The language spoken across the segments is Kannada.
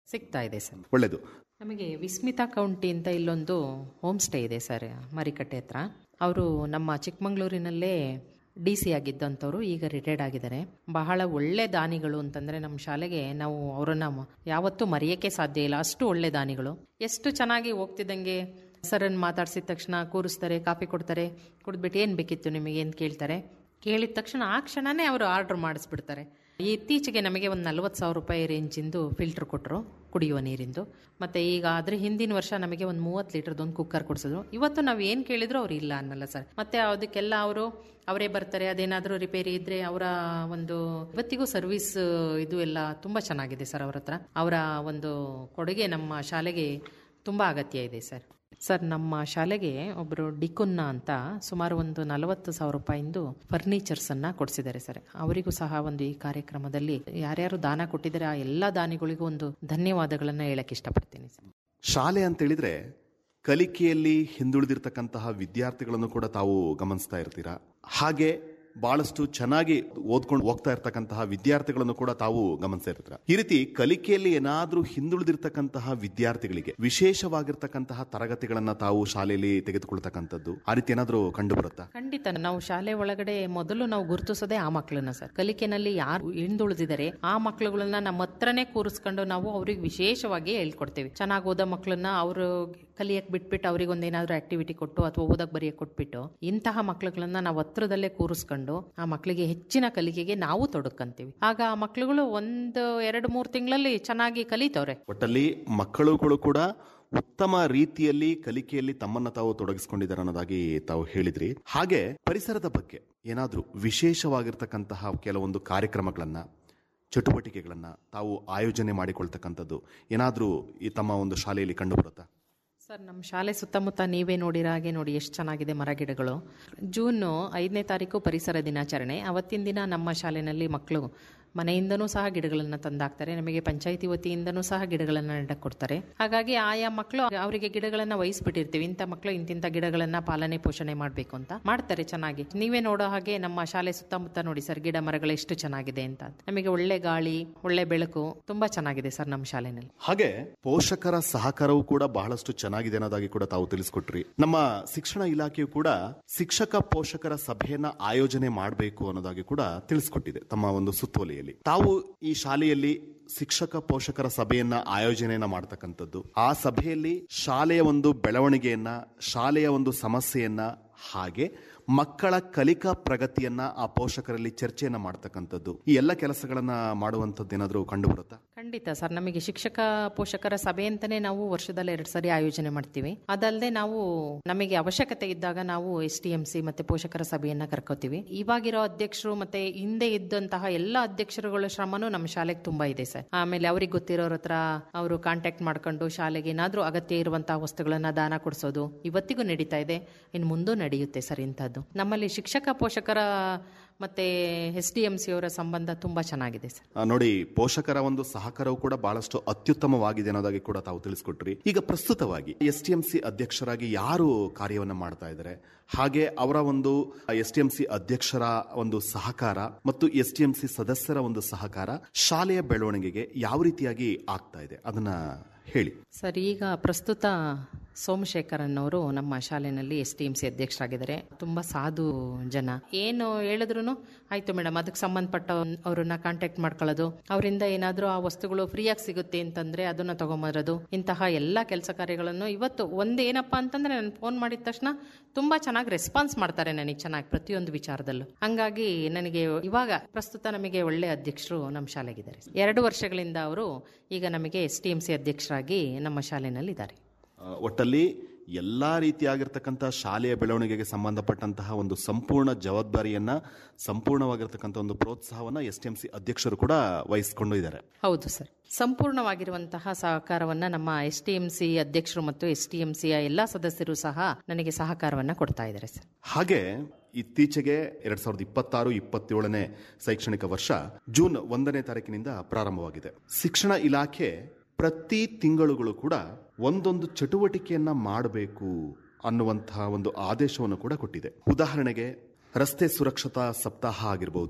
ಸಿಗ್ತಾ ಇದೆ ಸರ್ ಒಳ್ಳೆಯದು ನಮಗೆ ವಿಸ್ಮಿತಾ ಕೌಂಟಿ ಅಂತ ಇಲ್ಲೊಂದು ಹೋಮ್ ಸ್ಟೇ ಇದೆ ಸರ್ ಮರಿಕಟ್ಟೆ ಹತ್ರ ಅವರು ನಮ್ಮ ಚಿಕ್ಕಮಂಗ್ಳೂರಿನಲ್ಲೇ ಡಿ ಸಿ ಆಗಿದ್ದಂಥವ್ರು ಈಗ ರಿಟೈರ್ಡ್ ಆಗಿದ್ದಾರೆ ಬಹಳ ಒಳ್ಳೆ ದಾನಿಗಳು ಅಂತಂದರೆ ನಮ್ಮ ಶಾಲೆಗೆ ನಾವು ಅವರನ್ನ ಯಾವತ್ತೂ ಮರೆಯೋಕ್ಕೆ ಸಾಧ್ಯ ಇಲ್ಲ ಅಷ್ಟು ಒಳ್ಳೆ ದಾನಿಗಳು ಎಷ್ಟು ಚೆನ್ನಾಗಿ ಹೋಗ್ತಿದ್ದಂಗೆ ಸರನ್ನು ಮಾತಾಡ್ಸಿದ ತಕ್ಷಣ ಕೂರಿಸ್ತಾರೆ ಕಾಫಿ ಕೊಡ್ತಾರೆ ಕುಡಿದ್ಬಿಟ್ಟು ಏನು ಬೇಕಿತ್ತು ನಿಮಗೆ ಅಂತ ಕೇಳ್ತಾರೆ ಕೇಳಿದ ತಕ್ಷಣ ಆ ಕ್ಷಣನೇ ಅವರು ಆರ್ಡ್ರ್ ಮಾಡಿಸ್ಬಿಡ್ತಾರೆ ಇತ್ತೀಚೆಗೆ ನಮಗೆ ಒಂದು ನಲ್ವತ್ತು ಸಾವಿರ ರೂಪಾಯಿ ರೇಂಜಿಂದು ಫಿಲ್ಟರ್ ಕೊಟ್ಟರು ಕುಡಿಯುವ ನೀರಿಂದು ಮತ್ತು ಈಗ ಅದ್ರ ಹಿಂದಿನ ವರ್ಷ ನಮಗೆ ಒಂದು ಮೂವತ್ತು ಲೀಟರ್ದೊಂದು ಕುಕ್ಕರ್ ಕೊಡಿಸಿದ್ರು ಇವತ್ತು ನಾವು ಏನು ಕೇಳಿದ್ರು ಅವ್ರು ಇಲ್ಲ ಅನ್ನಲ್ಲ ಸರ್ ಮತ್ತು ಅದಕ್ಕೆಲ್ಲ ಅವರು ಅವರೇ ಬರ್ತಾರೆ ಅದೇನಾದರೂ ರಿಪೇರಿ ಇದ್ದರೆ ಅವರ ಒಂದು ಇವತ್ತಿಗೂ ಸರ್ವಿಸ್ ಇದು ಎಲ್ಲ ತುಂಬ ಚೆನ್ನಾಗಿದೆ ಸರ್ ಅವ್ರ ಹತ್ರ ಅವರ ಒಂದು ಕೊಡುಗೆ ನಮ್ಮ ಶಾಲೆಗೆ ತುಂಬ ಅಗತ್ಯ ಇದೆ ಸರ್ ಸರ್ ನಮ್ಮ ಶಾಲೆಗೆ ಒಬ್ಬರು ಡಿಕುನ್ನ ಅಂತ ಸುಮಾರು ಒಂದು ನಲವತ್ತು ಸಾವಿರ ರೂಪಾಯಿಂದು ಫರ್ನಿಚರ್ಸ್ ಅನ್ನ ಕೊಡಿಸಿದ್ದಾರೆ ಸರ್ ಅವರಿಗೂ ಸಹ ಒಂದು ಈ ಕಾರ್ಯಕ್ರಮದಲ್ಲಿ ಯಾರ್ಯಾರು ದಾನ ಕೊಟ್ಟಿದ್ದಾರೆ ಆ ಎಲ್ಲ ದಾನಿಗಳಿಗೂ ಒಂದು ಧನ್ಯವಾದಗಳನ್ನ ಹೇಳಕ್ ಇಷ್ಟಪಡ್ತೀನಿ ಸರ್ ಶಾಲೆ ಅಂತ ಹೇಳಿದ್ರೆ ಕಲಿಕೆಯಲ್ಲಿ ಹಿಂದುಳಿದಿರ್ತಕ್ಕಂತಹ ವಿದ್ಯಾರ್ಥಿಗಳನ್ನು ಕೂಡ ತಾವು ಗಮನಿಸ್ತಾ ಇರ್ತೀರಾ ಹಾಗೆ ಬಹಳಷ್ಟು ಚೆನ್ನಾಗಿ ಓದ್ಕೊಂಡು ಹೋಗ್ತಾ ಇರ್ತಕ್ಕಂತಹ ವಿದ್ಯಾರ್ಥಿಗಳನ್ನು ಕೂಡ ತಾವು ಗಮನಿಸ್ತಾ ಇರ್ತೀರಾ ಈ ರೀತಿ ಕಲಿಕೆಯಲ್ಲಿ ಏನಾದ್ರೂ ಹಿಂದುಳಿದಿರ್ತಕ್ಕಂತಹ ವಿದ್ಯಾರ್ಥಿಗಳಿಗೆ ವಿಶೇಷವಾಗಿರ್ತಕ್ಕಂತಹ ತರಗತಿಗಳನ್ನ ತಾವು ಶಾಲೆಯಲ್ಲಿ ತೆಗೆದುಕೊಳ್ತಕ್ಕಂಥದ್ದು ಆ ರೀತಿ ಏನಾದ್ರೂ ಕಂಡು ಬರುತ್ತಾ ಖಂಡಿತ ನಾವು ಶಾಲೆ ಒಳಗಡೆ ಮೊದಲು ನಾವು ಗುರುತಿಸೋದೇ ಆ ಮಕ್ಕಳನ್ನ ಸರ್ ಕಲಿಕೆನಲ್ಲಿ ಯಾರು ಹಿಂದುಳಿದಿದ್ದಾರೆ ಆ ಮಕ್ಕಳುಗಳನ್ನ ನಮ್ಮ ಹತ್ರನೇ ಕೂರಿಸ್ಕೊಂಡು ನಾವು ಅವ್ರಿಗೆ ವಿಶೇಷವಾಗಿ ಹೇಳ್ಕೊಡ್ತೇವೆ ಚೆನ್ನಾಗಿ ಓದೋ ಮಕ್ಕಳನ್ನ ಅವರು ಕಲಿಯಕ್ ಬಿಟ್ಬಿಟ್ಟು ಅವ್ರಿಗೆ ಒಂದೇನಾದ್ರೂ ಆಕ್ಟಿವಿಟಿ ಕೊಟ್ಟು ಅಥವಾ ಓದಕ್ ಬರೆಯಕ್ ಕೊಟ್ಬಿಟ್ಟು ಇಂತಹ ಮಕ್ಕಳುಗಳನ್ನ ನಾವು ಹತ್ರದಲ್ಲೇ ಕೂರಿಸ್ಕೊಂಡು ಆ ಮಕ್ಕಳಿಗೆ ಹೆಚ್ಚಿನ ಕಲಿಕೆಗೆ ನಾವು ತೊಡಕಂತೀವಿ ಆಗ ಆ ಮಕ್ಕಳುಗಳು ಒಂದು ಎರಡು ಮೂರು ತಿಂಗಳಲ್ಲಿ ಚೆನ್ನಾಗಿ ಕಲಿತವ್ರೆ ಒಟ್ಟಲ್ಲಿ ಮಕ್ಕಳುಗಳು ಕೂಡ ಉತ್ತಮ ರೀತಿಯಲ್ಲಿ ಕಲಿಕೆಯಲ್ಲಿ ತಮ್ಮನ್ನ ತಾವು ತೊಡಗಿಸಿಕೊಂಡಿದ್ದಾರೆ ಅನ್ನೋದಾಗಿ ತಾವು ಹೇಳಿದ್ರಿ ಹಾಗೆ ಪರಿಸರದ ಬಗ್ಗೆ ಏನಾದ್ರೂ ವಿಶೇಷವಾಗಿರ್ತಕ್ಕಂತಹ ಕೆಲವೊಂದು ಕಾರ್ಯಕ್ರಮಗಳನ್ನ ಚಟುವಟಿಕೆಗಳನ್ನ ತಾವು ಆಯೋಜನೆ ಮಾಡಿಕೊಳ್ತಕ್ಕಂಥದ್ದು ಏನಾದ್ರೂ ಈ ತಮ್ಮ ಒಂದು ಶಾಲೆಯಲ್ಲಿ ಕಂಡು ಬರುತ್ತಾ ಸರ್ ನಮ್ಮ ಶಾಲೆ ಸುತ್ತಮುತ್ತ ನೀವೇ ನೋಡಿರೋ ಹಾಗೆ ನೋಡಿ ಎಷ್ಟು ಚೆನ್ನಾಗಿದೆ ಮರಗಿಡಗಳು ಜೂನ್ ಐದನೇ ತಾರೀಕು ಪರಿಸರ ದಿನಾಚರಣೆ ಅವತ್ತಿನ ದಿನ ನಮ್ಮ ಶಾಲೆಯಲ್ಲಿ ಮಕ್ಕಳು ಮನೆಯಿಂದನೂ ಸಹ ಗಿಡಗಳನ್ನು ತಂದಾಕ್ತಾರೆ ನಮಗೆ ಪಂಚಾಯಿತಿ ವತಿಯಿಂದನೂ ಸಹ ಗಿಡಗಳನ್ನು ನೆಡಕ್ಕೆ ಕೊಡ್ತಾರೆ ಹಾಗಾಗಿ ಆಯಾ ಮಕ್ಕಳು ಅವರಿಗೆ ಗಿಡಗಳನ್ನು ವಹಿಸ್ಬಿಟ್ಟಿರ್ತೀವಿ ಇಂಥ ಮಕ್ಕಳು ಇಂತಿಂಥ ಗಿಡಗಳನ್ನ ಪಾಲನೆ ಪೋಷಣೆ ಮಾಡಬೇಕು ಅಂತ ಮಾಡ್ತಾರೆ ಚೆನ್ನಾಗಿ ನೀವೇ ನೋಡೋ ಹಾಗೆ ನಮ್ಮ ಶಾಲೆ ಸುತ್ತಮುತ್ತ ನೋಡಿ ಸರ್ ಗಿಡ ಮರಗಳು ಎಷ್ಟು ಚೆನ್ನಾಗಿದೆ ಅಂತ ನಮಗೆ ಒಳ್ಳೆ ಗಾಳಿ ಒಳ್ಳೆ ಬೆಳಕು ತುಂಬಾ ಚೆನ್ನಾಗಿದೆ ಸರ್ ನಮ್ಮ ಶಾಲೆನಲ್ಲಿ ಹಾಗೆ ಪೋಷಕರ ಸಹಕಾರವೂ ಕೂಡ ಬಹಳಷ್ಟು ಚೆನ್ನಾಗಿದೆ ಅನ್ನೋದಾಗಿ ಕೂಡ ತಾವು ತಿಳಿಸ್ಕೊಟ್ರಿ ನಮ್ಮ ಶಿಕ್ಷಣ ಇಲಾಖೆಯು ಕೂಡ ಶಿಕ್ಷಕ ಪೋಷಕರ ಸಭೆಯನ್ನ ಆಯೋಜನೆ ಮಾಡಬೇಕು ಅನ್ನೋದಾಗಿ ಕೂಡ ತಿಳಿಸ್ಕೊಟ್ಟಿದೆ ತಮ್ಮ ಒಂದು ಸುತ್ತೋಲೆಯಲ್ಲಿ ತಾವು ಈ ಶಾಲೆಯಲ್ಲಿ ಶಿಕ್ಷಕ ಪೋಷಕರ ಸಭೆಯನ್ನ ಆಯೋಜನೆಯನ್ನ ಮಾಡ್ತಕ್ಕಂಥದ್ದು ಆ ಸಭೆಯಲ್ಲಿ ಶಾಲೆಯ ಒಂದು ಬೆಳವಣಿಗೆಯನ್ನ ಶಾಲೆಯ ಒಂದು ಸಮಸ್ಯೆಯನ್ನ ಹಾಗೆ ಮಕ್ಕಳ ಕಲಿಕಾ ಪ್ರಗತಿಯನ್ನ ಆ ಪೋಷಕರಲ್ಲಿ ಚರ್ಚೆಯನ್ನ ಮಾಡ್ತಕ್ಕಂಥದ್ದು ಈ ಎಲ್ಲ ಕೆಲಸಗಳನ್ನ ಮಾಡುವಂಥದ್ದು ಏನಾದರೂ ಕಂಡು ಬರುತ್ತಾ ಖಂಡಿತ ಸರ್ ನಮಗೆ ಶಿಕ್ಷಕ ಪೋಷಕರ ಸಭೆ ಅಂತಾನೆ ನಾವು ವರ್ಷದಲ್ಲಿ ಎರಡು ಸರಿ ಆಯೋಜನೆ ಮಾಡ್ತೀವಿ ಅದಲ್ಲದೆ ನಾವು ನಮಗೆ ಅವಶ್ಯಕತೆ ಇದ್ದಾಗ ನಾವು ಎಸ್ ಟಿ ಎಂ ಸಿ ಮತ್ತೆ ಪೋಷಕರ ಸಭೆಯನ್ನ ಕರ್ಕೋತೀವಿ ಇವಾಗಿರೋ ಅಧ್ಯಕ್ಷರು ಮತ್ತೆ ಹಿಂದೆ ಇದ್ದಂತಹ ಎಲ್ಲ ಅಧ್ಯಕ್ಷರುಗಳ ಶ್ರಮನೂ ನಮ್ಮ ಶಾಲೆಗೆ ತುಂಬಾ ಇದೆ ಸರ್ ಆಮೇಲೆ ಅವ್ರಿಗೆ ಗೊತ್ತಿರೋರ ಹತ್ರ ಅವರು ಕಾಂಟ್ಯಾಕ್ಟ್ ಮಾಡ್ಕೊಂಡು ಶಾಲೆಗೆ ಏನಾದ್ರೂ ಅಗತ್ಯ ಇರುವಂತಹ ವಸ್ತುಗಳನ್ನ ದಾನ ಕೊಡಿಸೋದು ಇವತ್ತಿಗೂ ನಡೀತಾ ಇದೆ ಇನ್ನು ಮುಂದೂ ನಡೆಯುತ್ತೆ ಸರ್ ಇಂಥದ್ದು ನಮ್ಮಲ್ಲಿ ಶಿಕ್ಷಕ ಪೋಷಕರ ಮತ್ತೆ ಎಸ್ ಡಿ ಎಂ ಸಿ ಅವರ ಸಂಬಂಧ ತುಂಬಾ ಚೆನ್ನಾಗಿದೆ ಸರ್ ಆ, ನೋಡಿ ಪೋಷಕರ ಒಂದು ಸಹಕಾರವು ಕೂಡ ಬಹಳಷ್ಟು ಅತ್ಯುತ್ತಮವಾಗಿದೆ ಅನ್ನೋದಾಗಿ ಕೂಡ ತಾವು ತಿಳಿಸ್ಕೊಟ್ರಿ ಈಗ ಪ್ರಸ್ತುತವಾಗಿ ಎಸ್ ಟಿ ಎಂ ಸಿ ಅಧ್ಯಕ್ಷರಾಗಿ ಯಾರು ಕಾರ್ಯವನ್ನ ಮಾಡ್ತಾ ಇದ್ದಾರೆ ಹಾಗೆ ಅವರ ಒಂದು ಎಸ್ ಟಿ ಎಂ ಸಿ ಅಧ್ಯಕ್ಷರ ಒಂದು ಸಹಕಾರ ಮತ್ತು ಎಸ್ ಟಿ ಎಂ ಸಿ ಸದಸ್ಯರ ಒಂದು ಸಹಕಾರ ಶಾಲೆಯ ಬೆಳವಣಿಗೆಗೆ ಯಾವ ರೀತಿಯಾಗಿ ಆಗ್ತಾ ಇದೆ ಅದನ್ನ ಹೇಳಿ ಸರ್ ಈಗ ಪ್ರಸ್ತುತ ಸೋಮಶೇಖರನ್ ಅವರು ನಮ್ಮ ಶಾಲೆನಲ್ಲಿ ಎಸ್ ಟಿ ಎಂ ಸಿ ಅಧ್ಯಕ್ಷರಾಗಿದ್ದಾರೆ ತುಂಬಾ ಸಾಧು ಜನ ಏನು ಹೇಳಿದ್ರು ಆಯ್ತು ಮೇಡಮ್ ಅದಕ್ಕೆ ಸಂಬಂಧಪಟ್ಟ ಅವ್ರನ್ನ ಕಾಂಟ್ಯಾಕ್ಟ್ ಮಾಡ್ಕೊಳ್ಳೋದು ಅವರಿಂದ ಏನಾದರೂ ಆ ವಸ್ತುಗಳು ಫ್ರೀಯಾಗಿ ಸಿಗುತ್ತೆ ಅಂತಂದ್ರೆ ಅದನ್ನ ತಗೊಂಬರೋದು ಇಂತಹ ಎಲ್ಲ ಕೆಲಸ ಕಾರ್ಯಗಳನ್ನು ಇವತ್ತು ಒಂದೇನಪ್ಪ ಅಂತಂದ್ರೆ ನಾನು ಫೋನ್ ಮಾಡಿದ ತಕ್ಷಣ ತುಂಬಾ ಚೆನ್ನಾಗಿ ರೆಸ್ಪಾನ್ಸ್ ಮಾಡ್ತಾರೆ ನನಗೆ ಚೆನ್ನಾಗಿ ಪ್ರತಿಯೊಂದು ವಿಚಾರದಲ್ಲೂ ಹಂಗಾಗಿ ನನಗೆ ಇವಾಗ ಪ್ರಸ್ತುತ ನಮಗೆ ಒಳ್ಳೆ ಅಧ್ಯಕ್ಷರು ನಮ್ಮ ಶಾಲೆಗಿದ್ದಾರೆ ಎರಡು ವರ್ಷಗಳಿಂದ ಅವರು ಈಗ ನಮಗೆ ಎಸ್ ಟಿ ಎಂ ಸಿ ಅಧ್ಯಕ್ಷರಾಗಿ ನಮ್ಮ ಶಾಲೆನಲ್ಲಿ ಇದ್ದಾರೆ ಆ, ಒಟ್ಟಲ್ಲಿ ಎಲ್ಲಾ ರೀತಿಯಾಗಿರ್ತಕ್ಕಂಥ ಶಾಲೆಯ ಬೆಳವಣಿಗೆಗೆ ಸಂಬಂಧಪಟ್ಟಂತಹ ಒಂದು ಸಂಪೂರ್ಣ ಜವಾಬ್ದಾರಿಯನ್ನ ಸಂಪೂರ್ಣವಾಗಿರ್ತಕ್ಕಂಥ ಒಂದು ಪ್ರೋತ್ಸಾಹವನ್ನ ಎಸ್ ಟಿ ಎಂ ಸಿ ಅಧ್ಯಕ್ಷರು ಕೂಡ ವಹಿಸಿಕೊಂಡು ಇದ್ದಾರೆ ಹೌದು ಸರ್ ಸಂಪೂರ್ಣವಾಗಿರುವಂತಹ ಸಹಕಾರವನ್ನ ನಮ್ಮ ಎಸ್ ಟಿ ಎಂ ಸಿ ಅಧ್ಯಕ್ಷರು ಮತ್ತು ಎಸ್ ಟಿ ಎಂ ಸಿಯ ಎಲ್ಲಾ ಸದಸ್ಯರು ಸಹ ನನಗೆ ಸಹಕಾರವನ್ನ ಕೊಡ್ತಾ ಇದ್ದಾರೆ ಸರ್ ಹಾಗೆ ಇತ್ತೀಚೆಗೆ ಎರಡ್ ಸಾವಿರದ ಇಪ್ಪತ್ತಾರು ಇಪ್ಪತ್ತೇಳನೇ ಶೈಕ್ಷಣಿಕ ವರ್ಷ ಜೂನ್ ಒಂದನೇ ತಾರೀಕಿನಿಂದ ಪ್ರಾರಂಭವಾಗಿದೆ ಶಿಕ್ಷಣ ಇಲಾಖೆ ಪ್ರತಿ ತಿಂಗಳುಗಳು ಕೂಡ ಒಂದೊಂದು ಚಟುವಟಿಕೆಯನ್ನ ಮಾಡಬೇಕು ಅನ್ನುವಂತಹ ಒಂದು ಆದೇಶವನ್ನು ಕೂಡ ಕೊಟ್ಟಿದೆ ಉದಾಹರಣೆಗೆ ರಸ್ತೆ ಸುರಕ್ಷತಾ ಸಪ್ತಾಹ ಆಗಿರಬಹುದು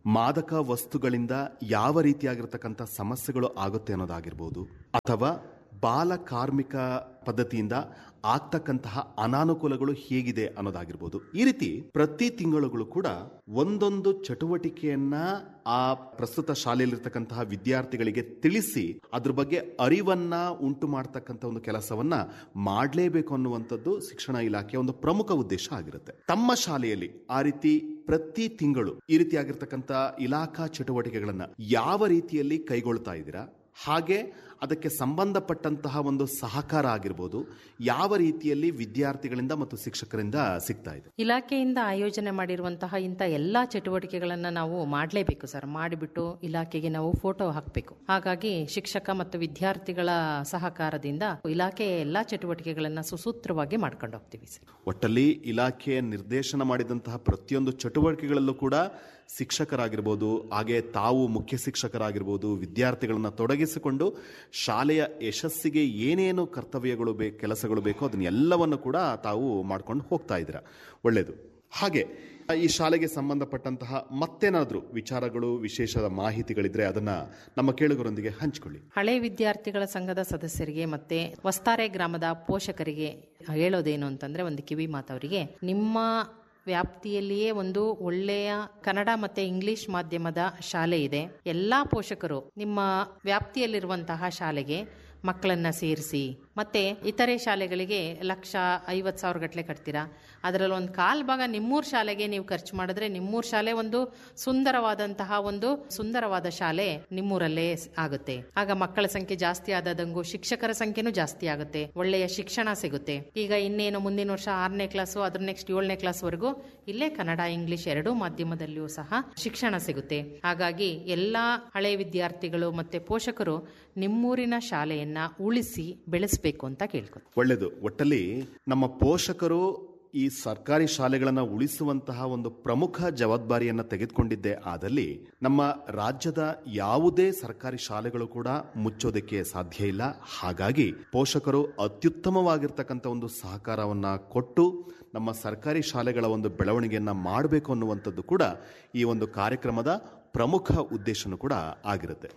ಮಾದಕ ವಸ್ತುಗಳಿಂದ ಯಾವ ರೀತಿಯಾಗಿರ್ತಕ್ಕಂಥ ಸಮಸ್ಯೆಗಳು ಆಗುತ್ತೆ ಅನ್ನೋದಾಗಿರ್ಬೋದು ಅಥವಾ ಬಾಲ ಕಾರ್ಮಿಕ ಪದ್ಧತಿಯಿಂದ ಆಗ್ತಕ್ಕಂತಹ ಅನಾನುಕೂಲಗಳು ಹೇಗಿದೆ ಅನ್ನೋದಾಗಿರ್ಬೋದು ಈ ರೀತಿ ಪ್ರತಿ ತಿಂಗಳುಗಳು ಕೂಡ ಒಂದೊಂದು ಚಟುವಟಿಕೆಯನ್ನ ಆ ಪ್ರಸ್ತುತ ಶಾಲೆಯಲ್ಲಿರ್ತಕ್ಕಂತಹ ವಿದ್ಯಾರ್ಥಿಗಳಿಗೆ ತಿಳಿಸಿ ಅದ್ರ ಬಗ್ಗೆ ಅರಿವನ್ನ ಉಂಟು ಮಾಡ್ತಕ್ಕಂಥ ಒಂದು ಕೆಲಸವನ್ನ ಮಾಡಲೇಬೇಕು ಅನ್ನುವಂಥದ್ದು ಶಿಕ್ಷಣ ಇಲಾಖೆಯ ಒಂದು ಪ್ರಮುಖ ಉದ್ದೇಶ ಆಗಿರುತ್ತೆ ತಮ್ಮ ಶಾಲೆಯಲ್ಲಿ ಆ ರೀತಿ ಪ್ರತಿ ತಿಂಗಳು ಈ ರೀತಿಯಾಗಿರ್ತಕ್ಕಂಥ ಇಲಾಖಾ ಚಟುವಟಿಕೆಗಳನ್ನ ಯಾವ ರೀತಿಯಲ್ಲಿ ಕೈಗೊಳ್ತಾ ಇದ್ದೀರಾ ಹಾಗೆ ಅದಕ್ಕೆ ಸಂಬಂಧಪಟ್ಟಂತಹ ಒಂದು ಸಹಕಾರ ಆಗಿರ್ಬೋದು ಯಾವ ರೀತಿಯಲ್ಲಿ ವಿದ್ಯಾರ್ಥಿಗಳಿಂದ ಮತ್ತು ಶಿಕ್ಷಕರಿಂದ ಸಿಗ್ತಾ ಇದೆ ಇಲಾಖೆಯಿಂದ ಆಯೋಜನೆ ಮಾಡಿರುವಂತಹ ಇಂಥ ಎಲ್ಲ ಚಟುವಟಿಕೆಗಳನ್ನು ನಾವು ಮಾಡಲೇಬೇಕು ಸರ್ ಮಾಡಿಬಿಟ್ಟು ಇಲಾಖೆಗೆ ನಾವು ಫೋಟೋ ಹಾಕಬೇಕು ಹಾಗಾಗಿ ಶಿಕ್ಷಕ ಮತ್ತು ವಿದ್ಯಾರ್ಥಿಗಳ ಸಹಕಾರದಿಂದ ಇಲಾಖೆಯ ಎಲ್ಲ ಚಟುವಟಿಕೆಗಳನ್ನು ಸುಸೂತ್ರವಾಗಿ ಮಾಡ್ಕೊಂಡು ಹೋಗ್ತೀವಿ ಸರ್ ಒಟ್ಟಲ್ಲಿ ಇಲಾಖೆ ನಿರ್ದೇಶನ ಮಾಡಿದಂತಹ ಪ್ರತಿಯೊಂದು ಚಟುವಟಿಕೆಗಳಲ್ಲೂ ಕೂಡ ಶಿಕ್ಷಕರಾಗಿರ್ಬೋದು ಹಾಗೆ ತಾವು ಮುಖ್ಯ ಶಿಕ್ಷಕರಾಗಿರ್ಬೋದು ವಿದ್ಯಾರ್ಥಿಗಳನ್ನ ತೊಡಗಿಸಿಕೊಂಡು ಶಾಲೆಯ ಯಶಸ್ಸಿಗೆ ಏನೇನು ಕರ್ತವ್ಯಗಳು ಬೇಕು ಕೆಲಸಗಳು ಬೇಕೋ ಅದನ್ನ ಎಲ್ಲವನ್ನು ಕೂಡ ತಾವು ಮಾಡ್ಕೊಂಡು ಹೋಗ್ತಾ ಇದ್ದೀರಾ ಒಳ್ಳೆಯದು ಹಾಗೆ ಈ ಶಾಲೆಗೆ ಸಂಬಂಧಪಟ್ಟಂತಹ ಮತ್ತೇನಾದರೂ ವಿಚಾರಗಳು ವಿಶೇಷ ಮಾಹಿತಿಗಳಿದ್ರೆ ಅದನ್ನ ನಮ್ಮ ಕೇಳುಗರೊಂದಿಗೆ ಹಂಚಿಕೊಳ್ಳಿ ಹಳೆ ವಿದ್ಯಾರ್ಥಿಗಳ ಸಂಘದ ಸದಸ್ಯರಿಗೆ ಮತ್ತೆ ವಸ್ತಾರೆ ಗ್ರಾಮದ ಪೋಷಕರಿಗೆ ಹೇಳೋದೇನು ಅಂತಂದ್ರೆ ಒಂದು ಕಿವಿ ಮಾತವರಿಗೆ ನಿಮ್ಮ ವ್ಯಾಪ್ತಿಯಲ್ಲಿಯೇ ಒಂದು ಒಳ್ಳೆಯ ಕನ್ನಡ ಮತ್ತೆ ಇಂಗ್ಲಿಷ್ ಮಾಧ್ಯಮದ ಶಾಲೆ ಇದೆ ಎಲ್ಲಾ ಪೋಷಕರು ನಿಮ್ಮ ವ್ಯಾಪ್ತಿಯಲ್ಲಿರುವಂತಹ ಶಾಲೆಗೆ ಮಕ್ಕಳನ್ನ ಸೇರಿಸಿ ಮತ್ತೆ ಇತರೆ ಶಾಲೆಗಳಿಗೆ ಲಕ್ಷ ಐವತ್ತು ಸಾವಿರ ಗಟ್ಟಲೆ ಕಟ್ತೀರಾ ಅದರಲ್ಲಿ ಒಂದು ಕಾಲ್ ಭಾಗ ನಿಮ್ಮೂರ್ ಶಾಲೆಗೆ ನೀವು ಖರ್ಚು ಮಾಡಿದ್ರೆ ನಿಮ್ಮೂರ್ ಶಾಲೆ ಒಂದು ಸುಂದರವಾದಂತಹ ಒಂದು ಸುಂದರವಾದ ಶಾಲೆ ನಿಮ್ಮೂರಲ್ಲೇ ಆಗುತ್ತೆ ಆಗ ಮಕ್ಕಳ ಸಂಖ್ಯೆ ಜಾಸ್ತಿ ಆದಂಗೂ ಶಿಕ್ಷಕರ ಸಂಖ್ಯೆನೂ ಜಾಸ್ತಿ ಆಗುತ್ತೆ ಒಳ್ಳೆಯ ಶಿಕ್ಷಣ ಸಿಗುತ್ತೆ ಈಗ ಇನ್ನೇನು ಮುಂದಿನ ವರ್ಷ ಆರನೇ ಕ್ಲಾಸು ಅದ್ರ ನೆಕ್ಸ್ಟ್ ಏಳನೇ ಕ್ಲಾಸ್ ವರೆಗೂ ಇಲ್ಲೇ ಕನ್ನಡ ಇಂಗ್ಲಿಷ್ ಎರಡೂ ಮಾಧ್ಯಮದಲ್ಲಿಯೂ ಸಹ ಶಿಕ್ಷಣ ಸಿಗುತ್ತೆ ಹಾಗಾಗಿ ಎಲ್ಲಾ ಹಳೆ ವಿದ್ಯಾರ್ಥಿಗಳು ಮತ್ತೆ ಪೋಷಕರು ನಿಮ್ಮೂರಿನ ಶಾಲೆಯನ್ನ ಉಳಿಸಿ ಬೆಳೆಸಬೇಕು ಅಂತ ಕೇಳ್ಕೊತೀನಿ ಒಳ್ಳೆಯದು ಒಟ್ಟಲ್ಲಿ ನಮ್ಮ ಪೋಷಕರು ಈ ಸರ್ಕಾರಿ ಶಾಲೆಗಳನ್ನು ಉಳಿಸುವಂತಹ ಒಂದು ಪ್ರಮುಖ ಜವಾಬ್ದಾರಿಯನ್ನು ತೆಗೆದುಕೊಂಡಿದ್ದೇ ಆದಲ್ಲಿ ನಮ್ಮ ರಾಜ್ಯದ ಯಾವುದೇ ಸರ್ಕಾರಿ ಶಾಲೆಗಳು ಕೂಡ ಮುಚ್ಚೋದಕ್ಕೆ ಸಾಧ್ಯ ಇಲ್ಲ ಹಾಗಾಗಿ ಪೋಷಕರು ಅತ್ಯುತ್ತಮವಾಗಿರ್ತಕ್ಕಂಥ ಒಂದು ಸಹಕಾರವನ್ನ ಕೊಟ್ಟು ನಮ್ಮ ಸರ್ಕಾರಿ ಶಾಲೆಗಳ ಒಂದು ಬೆಳವಣಿಗೆಯನ್ನ ಮಾಡಬೇಕು ಅನ್ನುವಂಥದ್ದು ಕೂಡ ಈ ಒಂದು ಕಾರ್ಯಕ್ರಮದ ಪ್ರಮುಖ ಉದ್ದೇಶನೂ ಕೂಡ ಆಗಿರುತ್ತೆ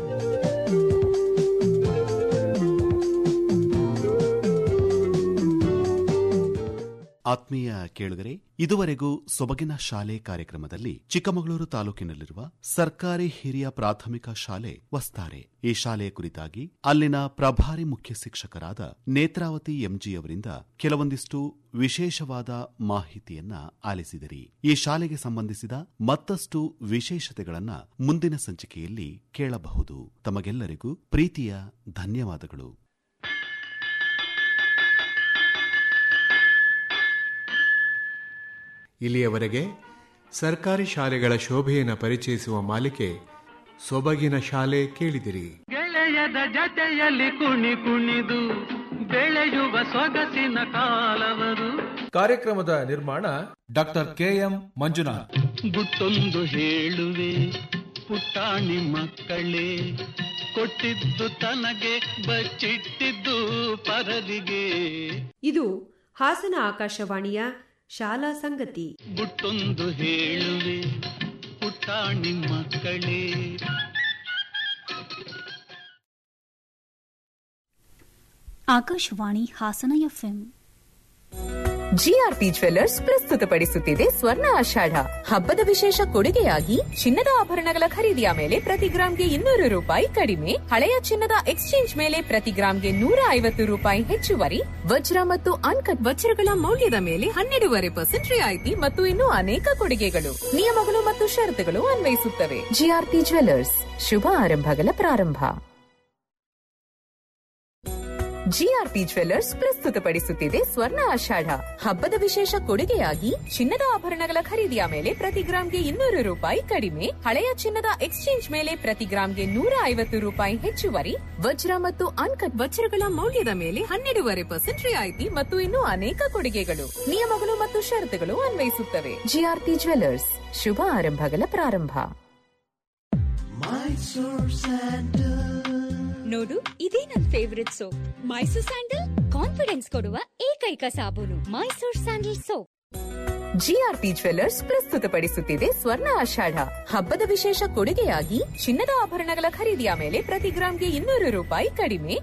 ಆತ್ಮೀಯ ಕೇಳುಗರೆ ಇದುವರೆಗೂ ಸೊಬಗಿನ ಶಾಲೆ ಕಾರ್ಯಕ್ರಮದಲ್ಲಿ ಚಿಕ್ಕಮಗಳೂರು ತಾಲೂಕಿನಲ್ಲಿರುವ ಸರ್ಕಾರಿ ಹಿರಿಯ ಪ್ರಾಥಮಿಕ ಶಾಲೆ ವಸ್ತಾರೆ ಈ ಶಾಲೆಯ ಕುರಿತಾಗಿ ಅಲ್ಲಿನ ಪ್ರಭಾರಿ ಮುಖ್ಯ ಶಿಕ್ಷಕರಾದ ನೇತ್ರಾವತಿ ಎಂಜಿ ಅವರಿಂದ ಕೆಲವೊಂದಿಷ್ಟು ವಿಶೇಷವಾದ ಮಾಹಿತಿಯನ್ನ ಆಲಿಸಿದಿರಿ ಈ ಶಾಲೆಗೆ ಸಂಬಂಧಿಸಿದ ಮತ್ತಷ್ಟು ವಿಶೇಷತೆಗಳನ್ನ ಮುಂದಿನ ಸಂಚಿಕೆಯಲ್ಲಿ ಕೇಳಬಹುದು ತಮಗೆಲ್ಲರಿಗೂ ಪ್ರೀತಿಯ ಧನ್ಯವಾದಗಳು ಇಲ್ಲಿಯವರೆಗೆ ಸರ್ಕಾರಿ ಶಾಲೆಗಳ ಶೋಭೆಯನ್ನು ಪರಿಚಯಿಸುವ ಮಾಲಿಕೆ ಸೊಬಗಿನ ಶಾಲೆ ಕೇಳಿದಿರಿ ಗೆಳೆಯದ ಜತೆಯಲ್ಲಿ ಕುಣಿ ಕುಣಿದು ಬೆಳೆಯುವ ಸೊಗಸಿನ ಕಾಲವರು ಕಾರ್ಯಕ್ರಮದ ನಿರ್ಮಾಣ ಡಾಕ್ಟರ್ ಕೆಎಂ ಮಂಜುನಾಥ್ ಗುಟ್ಟೊಂದು ಹೇಳುವೆ ಪುಟ್ಟಾಣಿ ಮಕ್ಕಳೇ ಕೊಟ್ಟಿದ್ದು ತನಗೆ ಬಚ್ಚಿಟ್ಟಿದ್ದು ಪರದಿಗೆ ಇದು ಹಾಸನ ಆಕಾಶವಾಣಿಯ ಶಾಲಾ ಸಂಗತಿ ಗುಟ್ಟೊಂದು ಹೇಳುವೆ ಪುಟ್ಟಾಣಿ ಮಕ್ಕಳೇ Akashvani Hassan FM GRP jewellers ಪ್ರಸ್ತುತಪಡಿಸುತ್ತಿದೆ ಸ್ವರ್ಣ ಆಷಾಢ ಹಬ್ಬದ ವಿಶೇಷ ಕೊಡುಗೆಯಾಗಿ ಚಿನ್ನದ ಆಭರಣಗಳ ಖರೀದಿಯ ಮೇಲೆ ಪ್ರತಿ ಗ್ರಾಂಗೆ ಇನ್ನೂರು ರೂಪಾಯಿ ಕಡಿಮೆ ಹಳೆಯ ಚಿನ್ನದ ಎಕ್ಸ್ಚೇಂಜ್ ಮೇಲೆ ಪ್ರತಿ ಗ್ರಾಂಗೆ ನೂರ ಐವತ್ತು ರೂಪಾಯಿ ಹೆಚ್ಚುವರಿ ವಜ್ರ ಮತ್ತು ಅನ್ಕಟ್ ವಜ್ರಗಳ ಮೌಲ್ಯದ ಮೇಲೆ ಹನ್ನೆರಡೂವರೆ ಪರ್ಸೆಂಟ್ ರಿಯಾಯಿತಿ ಮತ್ತು ಇನ್ನೂ ಅನೇಕ ಕೊಡುಗೆಗಳು ನಿಯಮಗಳು ಮತ್ತು ಷರತ್ತುಗಳು ಅನ್ವಯಿಸುತ್ತವೆ ಜಿಆರ್ಪಿ ಜ್ವೆಲ್ಲರ್ಸ್ ಶುಭ ಆರಂಭಗಳ ಪ್ರಾರಂಭ ಜಿಆರ್ಪಿ ಜ್ವೆಲ್ಲರ್ಸ್ ಪ್ರಸ್ತುತಪಡಿಸುತ್ತಿದೆ ಸ್ವರ್ಣ ಆಷಾಢ ಹಬ್ಬದ ವಿಶೇಷ ಕೊಡುಗೆಯಾಗಿ ಚಿನ್ನದ ಆಭರಣಗಳ ಖರೀದಿಯ ಮೇಲೆ ಪ್ರತಿ ಗ್ರಾಂಗೆ ಇನ್ನೂರು ರೂಪಾಯಿ ಕಡಿಮೆ ಹಳೆಯ ಚಿನ್ನದ ಎಕ್ಸ್ಚೇಂಜ್ ಮೇಲೆ ಪ್ರತಿ ಗ್ರಾಂಗೆ ನೂರ ಐವತ್ತು ರೂಪಾಯಿ ಹೆಚ್ಚುವರಿ ವಜ್ರ ಮತ್ತು ಅನ್ಕಟ್ ವಜ್ರಗಳ ಮೌಲ್ಯದ ಮೇಲೆ ಹನ್ನೆರಡೂವರೆ ಪರ್ಸೆಂಟ್ ರಿಯಾಯಿತಿ ಮತ್ತು ಇನ್ನೂ ಅನೇಕ ಕೊಡುಗೆಗಳು ನಿಯಮಗಳು ಮತ್ತು ಷರತ್ತುಗಳು ಅನ್ವಯಿಸುತ್ತವೆ ಜಿಆರ್ಪಿ ಜ್ವೆಲ್ಲರ್ಸ್ ಶುಭ ಆರಂಭಗಳ ಪ್ರಾರಂಭ ನೋಡು ಇದೇ ನನ್ favourite soap Mysore sandal confidence ಕೊಡುವ ಏಕೈಕ ಸಾಬೂನು Mysore sandal soap GRP jewellers ಪ್ರಸ್ತುತಪಡಿಸುತ್ತಿದೆ ಸ್ವರ್ಣ ಆಷಾಢ ಹಬ್ಬದ ವಿಶೇಷ ಕೊಡುಗೆಯಾಗಿ ಚಿನ್ನದ ಆಭರಣಗಳ ಖರೀದಿಯ ಮೇಲೆ ಪ್ರತಿ ಗ್ರಾಂಗೆ ಇನ್ನೂರು ರೂಪಾಯಿ ಕಡಿಮೆ